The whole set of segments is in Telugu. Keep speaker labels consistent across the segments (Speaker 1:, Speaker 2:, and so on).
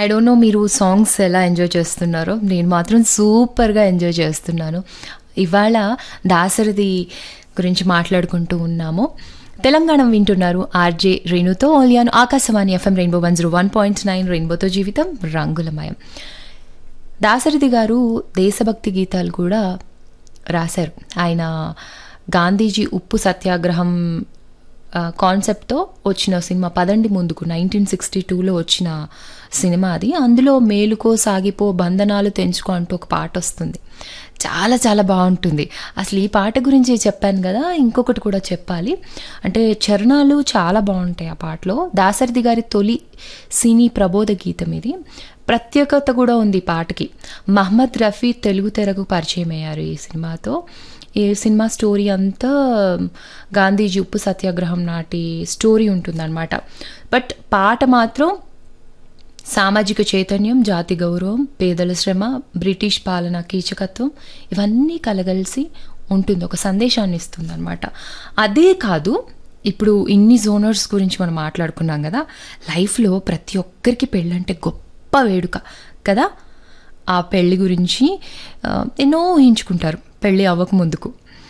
Speaker 1: ఐ డోంట్ నో మీరు సాంగ్స్ ఎలా ఎంజాయ్ చేస్తున్నారో నేను మాత్రం సూపర్గా ఎంజాయ్ చేస్తున్నాను ఇవాళ దాసరథి గురించి మాట్లాడుకుంటూ ఉన్నాము తెలంగాణ వింటున్నారు ఆర్జే రేణుతో ఓలియాను Akashvani FM rainbow one zero one point nine రెయిన్బోతో జీవితం రంగులమయం దాసరథి గారు దేశభక్తి గీతాలు కూడా రాశారు ఆయన గాంధీజీ ఉప్పు సత్యాగ్రహం ఆ, కాన్సెప్ట్తో వచ్చిన సినిమా పదండి ముందుకు నైన్టీన్ సిక్స్టీ టూలో వచ్చిన సినిమా అది అందులో మేలుకో సాగిపో బంధనాలు తెంచుకో అంటూ ఒక పాట వస్తుంది చాలా చాలా బాగుంటుంది అసలు ఈ పాట గురించి చెప్పాను కదా ఇంకొకటి కూడా చెప్పాలి అంటే చరణాలు చాలా బాగుంటాయి ఆ పాటలో దాసరథి గారి తొలి సినీ ప్రబోధ గీతం ఇది ప్రత్యేకత కూడా ఉంది ఈ పాటకి మహమ్మద్ రఫీ తెలుగు తెరకు పరిచయం అయ్యారు ఈ సినిమాతో ఈ సినిమా స్టోరీ అంతా గాంధీజీ ఉప్పు సత్యాగ్రహం నాటి స్టోరీ ఉంటుందన్నమాట బట్ పాట మాత్రం సామాజిక చైతన్యం జాతి గౌరవం పేదల శ్రమ బ్రిటిష్ పాలన కీచకత్వం ఇవన్నీ కలగలిసి ఉంటుంది ఒక సందేశాన్ని ఇస్తుంది అనమాట అదే కాదు ఇప్పుడు ఇన్ని జోనర్స్ గురించి మనం మాట్లాడుకున్నాం కదా లైఫ్లో ప్రతి ఒక్కరికి పెళ్ళంటే గొప్ప వేడుక కదా ఆ పెళ్లి గురించి ఆ, ఎన్నో ఊహించుకుంటారు పెళ్ళి అవ్వక ముందుకు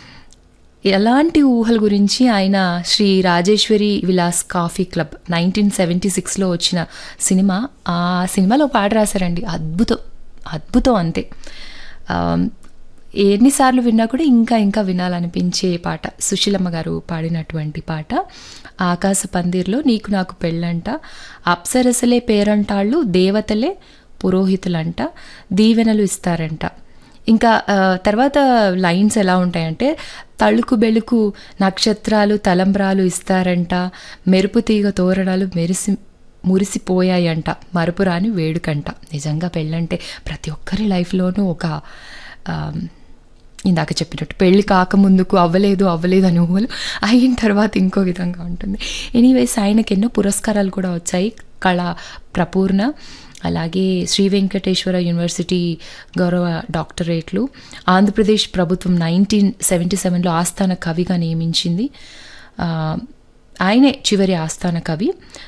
Speaker 1: ఎలాంటి ఊహల గురించి ఆయన Sri Rajeshwari Vilas coffee club nineteen seventy సిక్స్లో వచ్చిన సినిమా ఆ సినిమాలో పాట రాశారండి అద్భుతం అద్భుతం అంతే ఆ, ఎన్నిసార్లు విన్నా కూడా ఇంకా ఇంకా వినాలనిపించే పాట సుశీలమ్మ గారు పాడినటువంటి పాట ఆకాశ పందిర్లో నీకు నాకు పెళ్ళంట అప్సరసలే పేరంటాళ్ళు దేవతలే పురోహితులంట దీవెనలు ఇస్తారంట ఇంకా ఆ, తర్వాత లైన్స్ ఎలా ఉంటాయంటే తళుకు బెలుకు నక్షత్రాలు తలంబ్రాలు ఇస్తారంట మెరుపు తీగ తోరణాలు మెరిసి మురిసిపోయాయంట మరుపురాని వేడుకంట నిజంగా పెళ్ళంటే ప్రతి ఒక్కరి లైఫ్లోనూ ఒక ఆ, ఇందాక చెప్పినట్టు పెళ్ళి కాకముందుకు అవ్వలేదు అవ్వలేదు అని ఊహలు అయిన తర్వాత ఇంకో విధంగా ఉంటుంది ఎనీవేస్ ఆయనకి ఎన్నో పురస్కారాలు కూడా వచ్చాయి కళ ప్రపూర్ణ అలాగే శ్రీ వెంకటేశ్వర యూనివర్సిటీ గౌరవ డాక్టరేట్లు ఆంధ్రప్రదేశ్ ప్రభుత్వం నైన్టీన్ సెవెంటీ సెవెన్లో ఆస్థాన కవిగా నియమించింది ఆ, ఆయనే చివరి ఆస్థాన కవి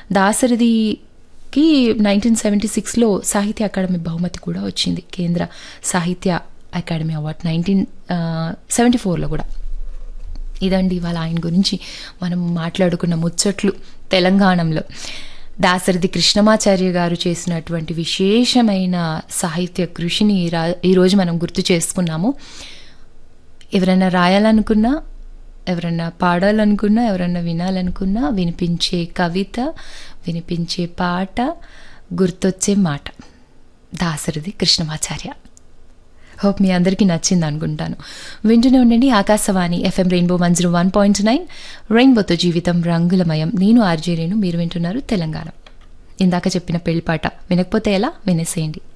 Speaker 1: దాసరిదికి నైన్టీన్ సెవెంటీ సిక్స్లో సాహిత్య అకాడమీ బహుమతి కూడా వచ్చింది కేంద్ర సాహిత్య అకాడమీ అవార్డ్ నైన్టీన్ సెవెంటీ ఫోర్లో కూడా ఇదండి ఇవాళ ఆయన గురించి మనం మాట్లాడుకున్న ముచ్చట్లు తెలంగాణలో దాసరథి కృష్ణమాచార్య గారు చేసినటువంటి విశేషమైన సాహిత్య కృషిని ఈ రా- ఈరోజు మనం గుర్తు చేసుకున్నాము ఎవరైనా రాయాలనుకున్నా ఎవరన్నా పాడాలనుకున్నా ఎవరన్నా వినాలనుకున్నా వినిపించే కవిత వినిపించే పాట గుర్తొచ్చే మాట దాసరథి కృష్ణమాచార్య హోప్ మీ అందరికీ నచ్చింది అనుకుంటాను వింటూనే ఉండండి Akashvani FM rainbow one zero one point nine రెయిన్బోతో జీవితం రంగులమయం నేను ఆర్జే రేణు మీరు వింటున్నారు తెలంగాణ ఇందాక చెప్పిన పెళ్లిపాట వినకపోతే ఎలా వినేసేయండి